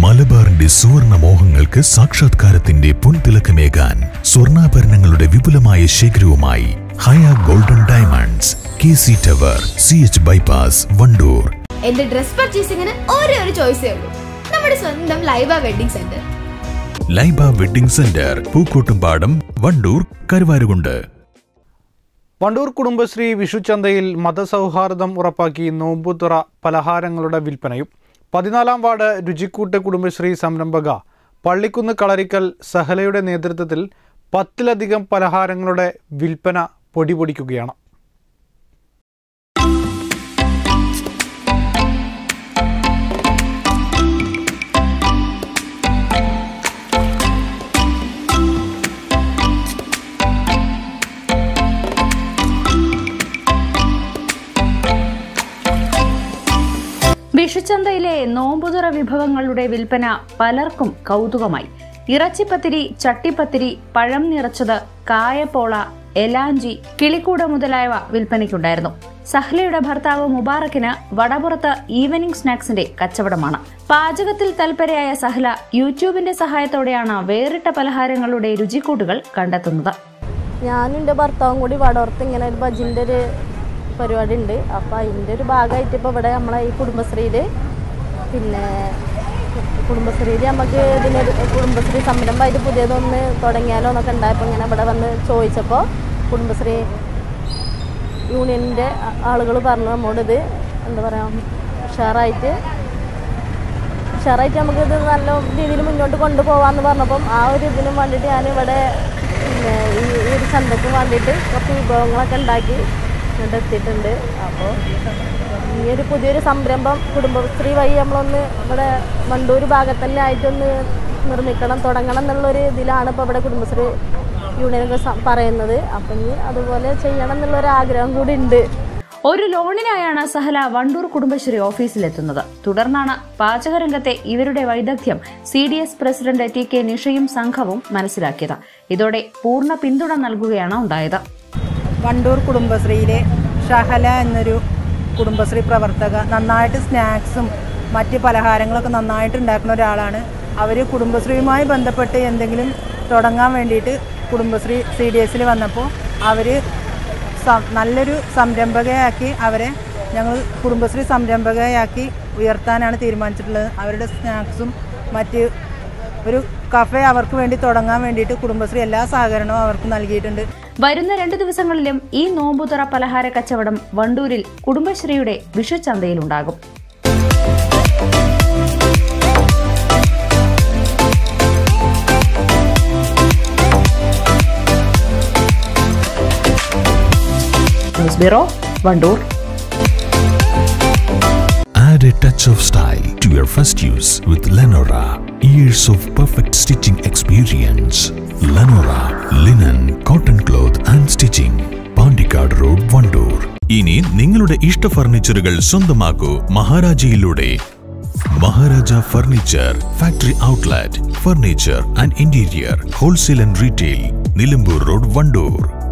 മലബാറിന്റെ സുവർണ മോഹങ്ങൾക്ക് സാക്ഷാത്കാരത്തിന്റെ പൊൻതിളക്കമേകാൻ സ്വർണ്ണാഭരണങ്ങളുടെ വിപുലമായ ശേഖരവുമായി Haya golden diamonds K C tower C H bypass Wandoor എന്റെ ഡ്രസ് പർച്ചേസിംഗിന് ഒരേ ഒരു ചോയ്സേ ഉള്ളൂ നമ്മുടെ സ്വന്തം Laiba wedding centre Laiba wedding centre Pookkottumpadam Wandoor Karuvarakundu Wandoor Kudumbashree വിഷുചന്തയിൽ മതസൗഹാർദ്ദം ഉറപ്പാക്കി നോമ്പുതുറ പലഹാരങ്ങളുടെ വിൽപ്പനയും പതിനാലാം വാർഡ് രുചിക്കൂട്ട് കുടുംബശ്രീ സംരംഭക പള്ളിക്കുന്ന് കളരിക്കൽ സഹലയുടെ നേതൃത്വത്തിൽ പത്തിലധികം പലഹാരങ്ങളുടെ വിൽപ്പന പൊടിപൊടിക്കുകയാണ് വിഷുചന്തയിലെ നോമ്പുതുറ വിഭവങ്ങളുടെ വിൽപ്പന പലർക്കും കൗതുകമായി ഇറച്ചിപ്പത്തിരി ചട്ടിപ്പത്തിരി പഴം നിറച്ചത് കായപ്പോള എലാഞ്ചി കിളിക്കൂട മുതലായവ വിൽപ്പനയ്ക്കുണ്ടായിരുന്നു സഹ്ലയുടെ ഭർത്താവ് മുബാറക്കിന് വടപുറത്ത് ഈവനിംഗ് സ്നാക്സിന്റെ കച്ചവടമാണ് പാചകത്തിൽ തൽപരയായ സഹ്ല യൂട്യൂബിന്റെ സഹായത്തോടെയാണ് വേറിട്ട പലഹാരങ്ങളുടെ രുചിക്കൂട്ടുകൾ കണ്ടെത്തുന്നത് ഞാനും എൻ്റെ ഭർത്താവും കൂടി വടവർത്ത് ഇങ്ങനെ ഒരു ബജിൻ്റെ ഒരു പരിപാടി ഉണ്ട് അപ്പോൾ അതിൻ്റെ ഒരു ഭാഗമായിട്ട് ഇപ്പോൾ ഇവിടെ നമ്മളെ ഈ കുടുംബശ്രീയിൽ പിന്നെ കുടുംബശ്രീയിൽ നമുക്ക് ഇതിനൊരു കുടുംബശ്രീ സംരംഭമായിട്ട് പുതിയതൊന്ന് തുടങ്ങിയാലോ എന്നൊക്കെ ഉണ്ടായപ്പോൾ ഇങ്ങനെ ഇവിടെ വന്ന് ചോദിച്ചപ്പോൾ കുടുംബശ്രീ യൂണിയനിൻ്റെ ആളുകൾ പറഞ്ഞു നമ്മോടിത് എന്താ പറയുക ഉഷാറായിട്ട് ഉഷാറായിട്ട് നമുക്കിത് നല്ല രീതിയിൽ മുന്നോട്ട് കൊണ്ടുപോകാമെന്ന് പറഞ്ഞപ്പം ആ ഒരു ഇതിനും വേണ്ടിയിട്ട് ഞാൻ ഇവിടെ പിന്നെ ഈ ഈ ഒരു ചന്തക്ക് വേണ്ടിയിട്ട് കുറച്ച് വിഭവങ്ങളൊക്കെ ഉണ്ടാക്കി ഇങ്ങോട്ട് എത്തിയിട്ടുണ്ട് അപ്പോൾ ഈ ഒരു പുതിയൊരു സംരംഭം കുടുംബശ്രീ വഴി നമ്മളൊന്ന് ഇവിടെ വണ്ടൂർ ഭാഗത്ത് തന്നെ ആയിട്ടൊന്ന് നിർമ്മിക്കണം തുടങ്ങണം എന്നുള്ളൊരു ഇതിലാണ് ഇപ്പോൾ ഇവിടെ കുടുംബശ്രീ യൂണിയനൊക്കെ സ- പറയുന്നത് അപ്പം ഇനി അതുപോലെ ചെയ്യണം എന്നുള്ളൊരു ആഗ്രഹം കൂടി ഉണ്ട് ഒരു ലോണിനായാണ് സഹല വണ്ടൂർ കുടുംബശ്രീ ഓഫീസിലെത്തുന്നത് തുടർന്നാണ് പാചകരംഗത്തെ ഇവരുടെ വൈദഗ്ധ്യം C D S president T K നിഷയും സംഘവും മനസ്സിലാക്കിയത് ഇതോടെ പൂർണ്ണ പിന്തുണ നൽകുകയാണ് ഉണ്ടായത് വണ്ടൂർ കുടുംബശ്രീയിലെ ഷഹല എന്നൊരു കുടുംബശ്രീ പ്രവർത്തക നന്നായിട്ട് സ്നാക്സും മറ്റ് പലഹാരങ്ങളൊക്കെ നന്നായിട്ട് ഉണ്ടാക്കുന്ന ഒരാളാണ് അവർ കുടുംബശ്രീയുമായി ബന്ധപ്പെട്ട് എന്തെങ്കിലും തുടങ്ങാൻ വേണ്ടിയിട്ട് കുടുംബശ്രീ സി ഡി എസിൽ വന്നപ്പോൾ അവർ നല്ലൊരു സംരംഭകയാക്കി അവരെ ഞങ്ങൾ കുടുംബശ്രീ സംരംഭകയാക്കി ഉയർത്താനാണ് തീരുമാനിച്ചിട്ടുള്ളത് അവരുടെ സ്നാക്സും മറ്റ് ഒരു കഫേ അവർക്ക് വേണ്ടി തുടങ്ങാൻ വേണ്ടിയിട്ട് കുടുംബശ്രീ എല്ലാ സഹകരണവും അവർക്ക് നൽകിയിട്ടുണ്ട് വരുന്ന രണ്ടു ദിവസങ്ങളിലും ഈ നോമ്പുതുറ പലഹാര കച്ചവടം വണ്ടൂരിൽ കുടുംബശ്രീയുടെ വിഷുചന്തയിലുണ്ടാകും news bureau Wandoor Add a touch of style to your first use with Lenora. Years of perfect stitching experience. Lenora, linen, cotton cloth and stitching. Pandikkad road Wandoor ഇനി നിങ്ങളുടെ ഇഷ്ട ഫർണിച്ചറുകൾ സ്വന്തമാക്കൂ മഹാരാജയിലൂടെ Maharaja furniture factory outlet furniture and interior wholesale and retail Nilambur road Wandoor